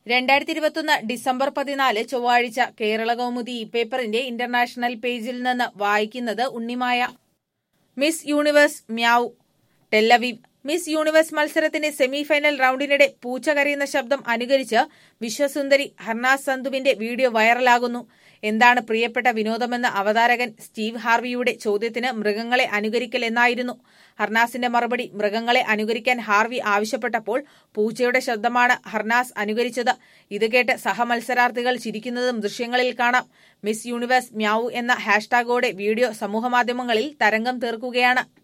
രണ്ടായിരത്തി ഇരുപത്തൊന്ന് ഡിസംബർ പതിനാല് ചൊവ്വാഴ്ച കേരള കൗമുദി ഈ പേപ്പറിന്റെ ഇന്റർനാഷണൽ പേജിൽ നിന്ന് വായിക്കുന്നത് Unnimaya miss universe meow Tel Aviv miss universe മത്സരത്തിന്റെ സെമി ഫൈനൽ റൌണ്ടിനിടെ പൂച്ച കരയുന്ന ശബ്ദം അനുകരിച്ച് വിശ്വസുന്ദരി ഹർനാസ് സന്ധുവിന്റെ വീഡിയോ വൈറലാകുന്നു എന്താണ് പ്രിയപ്പെട്ട വിനോദമെന്ന അവതാരകൻ സ്റ്റീവ് ഹാർവിയുടെ ചോദ്യത്തിന് മൃഗങ്ങളെ അനുകരിക്കൽ എന്നായിരുന്നു ഹർനാസിന്റെ മറുപടി മൃഗങ്ങളെ അനുകരിക്കാൻ ഹാർവി ആവശ്യപ്പെട്ടപ്പോൾ പൂച്ചയുടെ ശബ്ദമാണ് ഹർനാസ് അനുകരിച്ചത് ഇത് കേട്ട് സഹമത്സരാർത്ഥികൾ ചിരിക്കുന്നതും ദൃശ്യങ്ങളിൽ കാണാം മിസ് യൂണിവേഴ്സ് മ്യാവു എന്ന ഹാഷ്ടാഗോടെ വീഡിയോ സമൂഹമാധ്യമങ്ങളിൽ തരംഗം തീർക്കുകയാണ്